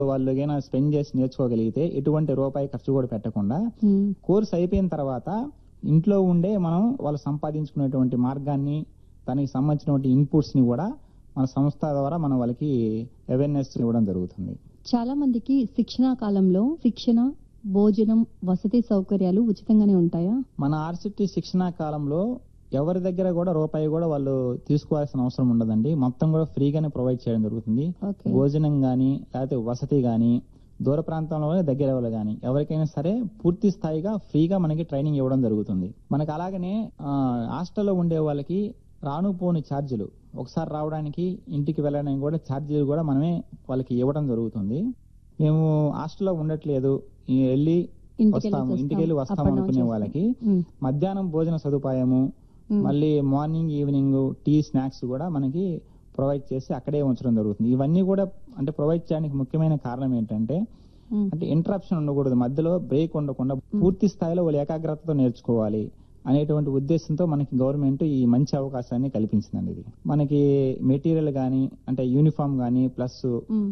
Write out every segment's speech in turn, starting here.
వాళ్ళు ఏమైనా స్పెండ్ చేసి నేర్చుకోగలిగితే ఎటువంటి రూపాయి ఖర్చు కూడా పెట్టకుండా ఉమ్, కోర్స్ అయిపోయిన తర్వాత ఇంట్లో ఉండే మనం వాళ్ళు సంపాదించుకునేటువంటి మార్గాన్ని దానికి సంబంధించినటువంటి ఇన్పుట్స్ ని కూడా మన సంస్థ ద్వారా మనం వాళ్ళకి అవేర్నెస్ ఇవ్వడం జరుగుతుంది చాలా మందికి శిక్షణా కాలంలో శిక్షణ భోజనం వసతి సౌకర్యాలు ఉచితంగానే ఉంటాయా మన ఆర్సిటీ శిక్షణా కాలంలో ఎవరి దగ్గర కూడా రూపాయి కూడా వాళ్ళు తీసుకోవాల్సిన అవసరం ఉండదండి మొత్తం కూడా ఫ్రీగానే ప్రొవైడ్ చేయడం జరుగుతుంది ఓకే భోజనం గాని లేకపోతే వసతి గాని దూర ప్రాంతంలో గానీ, దగ్గర వాళ్ళు గాని ఎవరికైనా సరే పూర్తి స్థాయిగా ఫ్రీగా మనకి ట్రైనింగ్ ఇవ్వడం జరుగుతుంది మనకి అలాగనే ఆ, హాస్టల్లో ఉండే వాళ్ళకి రాను పోని ఛార్జీలు ఒకసారి రావడానికి ఇంటికి వెళ్ళడానికి కూడా ఛార్జీలు కూడా మనమే వాళ్ళకి ఇవ్వడం జరుగుతుంది మేము హాస్టల్లో ఉండట్లేదు ఈ వెళ్ళి ఇంటికి వస్తాము వెళ్ళేసి ఇంటికి వెళ్ళి వస్తాం. వస్తాము Up and down అనుకునే చేస్తాం. వాళ్ళకి ఉమ్, మధ్యాహ్నం భోజన సదుపాయము ఉమ్, మళ్ళీ మార్నింగ్ ఈవినింగ్ టీ స్నాక్స్ కూడా మనకి ప్రొవైడ్ చేసి అక్కడే ఉంచడం జరుగుతుంది ఇవన్నీ కూడా అంటే ప్రొవైడ్ చేయడానికి ముఖ్యమైన కారణం ఏంటంటే ఉమ్, అంటే ఇంటరప్షన్ ఉండకూడదు మధ్యలో బ్రేక్ ఉండకుండా పూర్తి స్థాయిలో వాళ్ళు ఏకాగ్రతతో నేర్చుకోవాలి అనేటువంటి ఉద్దేశంతో మనకి గవర్నమెంట్ ఈ మంచి అవకాశాన్ని కల్పించిందండి ఇది మనకి మెటీరియల్ గానీ అంటే యూనిఫామ్ గానీ ప్లస్ ఉమ్,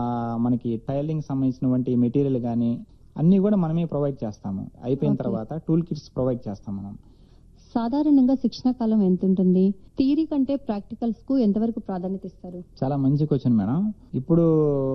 మనకి టైలింగ్ సంబంధించినటువంటి మెటీరియల్ గానీ అన్ని కూడా మనమే ప్రొవైడ్ చేస్తాము అయిపోయిన Okay. తర్వాత టూల్ కిట్స్ ప్రొవైడ్ చేస్తాం మనం సాధారణంగా శిక్షణ కాలం ఎంత ఉంటుంది థియరీ కంటే ప్రాక్టికల్స్ కు ఎంతవరకు ప్రాధాన్యత ఇస్తారు చాలా మంచి క్వశ్చన్ మేడం ఇప్పుడు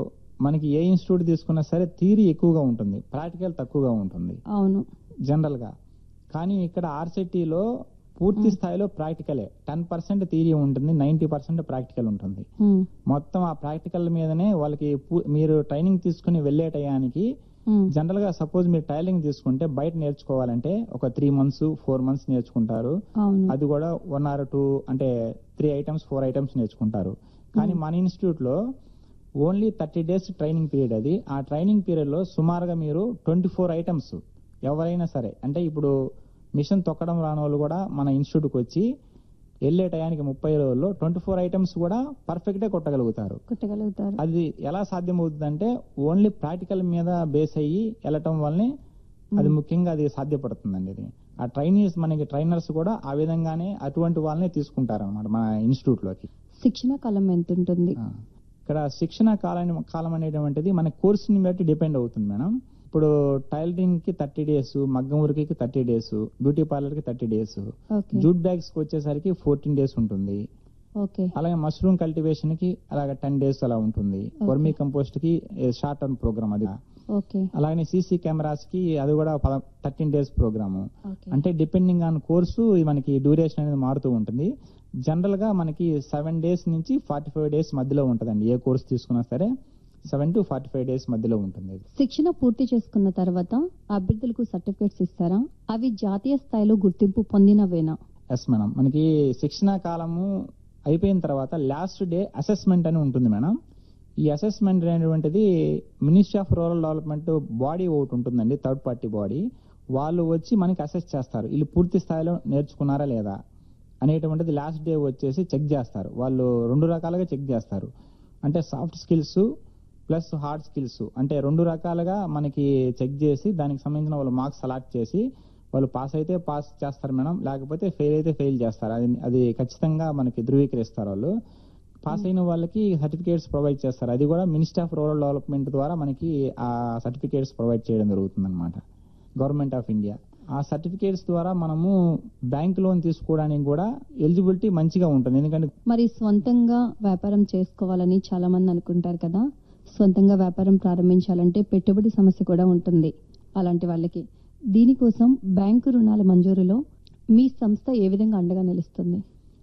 మనకి ఏ ఇన్స్టిట్యూట్ తీసుకున్నా సరే థియరీ ఎక్కువగా ఉంటుంది ప్రాక్టికల్ తక్కువగా ఉంటుంది అవును జనరల్ గా కానీ ఇక్కడ ఆర్సిటీలో పూర్తి స్థాయిలో ప్రాక్టికలే టెన్ పర్సెంట్ థియరీ ఉంటుంది నైన్టీ పర్సెంట్ ప్రాక్టికల్ ఉంటుంది ఉమ్, మొత్తం ఆ ప్రాక్టికల్ మీదనే వాళ్ళకి పూ- మీరు ట్రైనింగ్ తీసుకుని వెళ్ళే టయానికి ఉమ్, జనరల్ గా సపోజ్ మీరు టైలింగ్ తీసుకుంటే బయట నేర్చుకోవాలంటే ఒక త్రీ మంత్స్ ఫోర్ మంత్స్ నేర్చుకుంటారు అవును అది కూడా వన్ ఆర్ టూ అంటే త్రీ ఐటమ్స్ ఫోర్ ఐటమ్స్ నేర్చుకుంటారు కానీ మన ఇన్స్టిట్యూట్ లో only thirty days training period అది ఆ ట్రైనింగ్ పీరియడ్ లో సుమారుగా మీరు ట్వంటీ ఫోర్ ఐటమ్స్ ఎవరైనా సరే అంటే ఇప్పుడు మిషన్ తొక్కడం రాని వాళ్ళు కూడా మన ఇన్స్టిట్యూట్కి వచ్చి వెళ్ళే టయానికి ముప్పై రోజుల్లో ట్వంటీ ఫోర్ ఐటమ్స్ కూడా పర్ఫెక్ట్ గా కొట్టగలుగుతారు కొట్టగలుగుతారు అది ఎలా సాధ్యమవుతుందంటే ఓన్లీ ప్రాక్టికల్ మీద బేస్ అయ్యి వెళ్ళటం వల్లనే అది ముఖ్యంగా అది సాధ్యపడుతుందండి ఇది ఆ ట్రైనీస్ మనకి ట్రైనర్స్ కూడా ఆ విధంగానే అటువంటి వాళ్ళనే తీసుకుంటారు అనమాట మన ఇన్స్టిట్యూట్ లోకి శిక్షణ కాలం ఎంత ఉంటుంది ఆ. ఇక్కడ శిక్షణ కాలం కాలం అనేటువంటిది మన కోర్సుని బట్టి డిపెండ్ అవుతుంది మేడం ఇప్పుడు టైలరింగ్ కి థర్టీ డేస్ మగ్గం ఉరికి థర్టీ డేస్ బ్యూటీ పార్లర్ కి thirty days okay jute bags కి వచ్చేసరికి ఫోర్టీన్ డేస్ ఉంటుంది ఓకే అలాగే మష్రూమ్ కల్టివేషన్ కి అలాగే టెన్ డేస్ అలా ఉంటుంది వర్మీ కంపోస్ట్ కి షార్ట్ టర్మ్ ప్రోగ్రామ్ అది ఓకే అలాగే సీసీ కెమెరాస్ కి అది కూడా థర్టీన్ డేస్ ప్రోగ్రామ్ ఓకే అంటే డిపెండింగ్ ఆన్ కోర్సు మనకి డ్యూరేషన్ అనేది మారుతూ ఉంటుంది జనరల్ గా మనకి సెవెన్ డేస్ నుంచి ఫార్టీ ఫైవ్ డేస్ మధ్యలో ఉంటదండి ఏ కోర్స్ తీసుకున్నా సరే seven to forty five days మధ్యలో ఉంటుంది శిక్షణ పూర్తి చేసుకున్న తర్వాత అభ్యర్థులకు సర్టిఫికేట్స్ ఇస్తారా అవి జాతీయ స్థాయిలో గుర్తింపు పొందినవేనా ఎస్ మేడం మనకి శిక్షణ కాలము అయిపోయిన తర్వాత లాస్ట్ డే అసెస్మెంట్ అని ఉంటుంది మేడం ఈ అసెస్మెంట్ అనేటువంటిది ministry of rural development body ఒకటి ఉంటుందండి థర్డ్ పార్టీ బాడీ వాళ్ళు వచ్చి మనకి అసెస్ చేస్తారు వీళ్ళు పూర్తి స్థాయిలో నేర్చుకున్నారా లేదా అనేటువంటిది లాస్ట్ డే వచ్చేసి చెక్ చేస్తారు వాళ్ళు రెండు రకాలుగా చెక్ చేస్తారు అంటే soft skills plus hard skills అంటే రెండు రకాలుగా మనకి చెక్ చేసి దానికి సంబంధించిన వాళ్ళు మార్క్స్ అలాట్ చేసి వాళ్ళు పాస్ అయితే పాస్ చేస్తారు మేడం లేకపోతే ఫెయిల్ అయితే ఫెయిల్ చేస్తారు అది అది ఖచ్చితంగా మనకి ధృవీకరిస్తారు వాళ్ళు పాస్ అయిన వాళ్ళకి సర్టిఫికేట్స్ ప్రొవైడ్ చేస్తారు అది కూడా మినిస్టర్ ఆఫ్ రూరల్ డెవలప్మెంట్ ద్వారా మనకి ఆ సర్టిఫికేట్స్ ప్రొవైడ్ చేయడం జరుగుతుంది అనమాట గవర్నమెంట్ ఆఫ్ ఇండియా ఆ సర్టిఫికేట్స్ ద్వారా మనము బ్యాంక్ లోన్ తీసుకోవడానికి కూడా ఎలిజిబిలిటీ మంచిగా ఉంటుంది ఎందుకంటే మరి స్వంతంగా వ్యాపారం చేసుకోవాలని చాలా మంది అనుకుంటారు కదా సొంతంగా వ్యాపారం ప్రారంభించాలంటే పెట్టుబడి సమస్య కూడా ఉంటుంది అలాంటి వాళ్ళకి దీనికోసం బ్యాంకు రుణాల మంజూరులో మీ సంస్థ ఏ విధంగా అండగా నిలుస్తుంది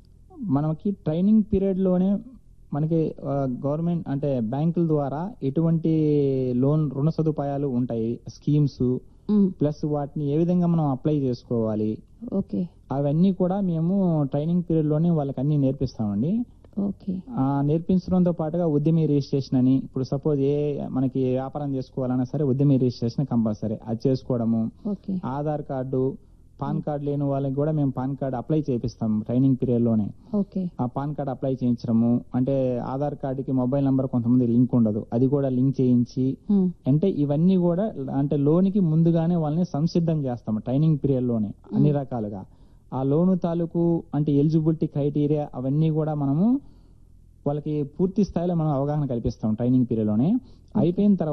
మనకి ట్రైనింగ్ పీరియడ్ లోనే మనకి గవర్నమెంట్ అంటే బ్యాంకుల ద్వారా ఎటువంటి లోన్ రుణ సదుపాయాలు ఉంటాయి స్కీమ్స్ ఉమ్, ప్లస్ వాటిని ఏ విధంగా మనం అప్లై చేసుకోవాలి ఓకే అవన్నీ కూడా మేము ట్రైనింగ్ పీరియడ్ లోనే వాళ్ళకి అన్ని నేర్పిస్తామండి ఓకే ఆ నేర్పించడంతో పాటుగా ఉద్యమి రిజిస్ట్రేషన్ అని ఇప్పుడు సపోజ్ ఏ మనకి వ్యాపారం చేసుకోవాలన్నా సరే ఉద్యమి రిజిస్ట్రేషన్ కంపల్సరీ అది చేసుకోవడము okay Aadhaar card PAN card లేని వాళ్ళకి కూడా మేము పాన్ కార్డు అప్లై చేపిస్తాం ట్రైనింగ్ పీరియడ్ లోనే ఓకే ఆ పాన్ కార్డ్ అప్లై చేయించడము అంటే ఆధార్ కార్డుకి మొబైల్ నంబర్ కొంతమంది లింక్ ఉండదు అది కూడా లింక్ చేయించి ఉమ్, అంటే ఇవన్నీ కూడా అంటే లోనికి ముందుగానే వాళ్ళని సంసిద్ధం చేస్తాము ట్రైనింగ్ పీరియడ్ లోనే అన్ని రకాలుగా ఆ లోను తాలూకు అంటే ఎలిజిబిలిటీ క్రైటీరియా అవన్నీ కూడా మనము వాళ్ళకి పూర్తి స్థాయిలో మనం అవగాహన కల్పిస్తాం ట్రైనింగ్ పీరియడ్ లోనే అయిపోయిన తర్వాత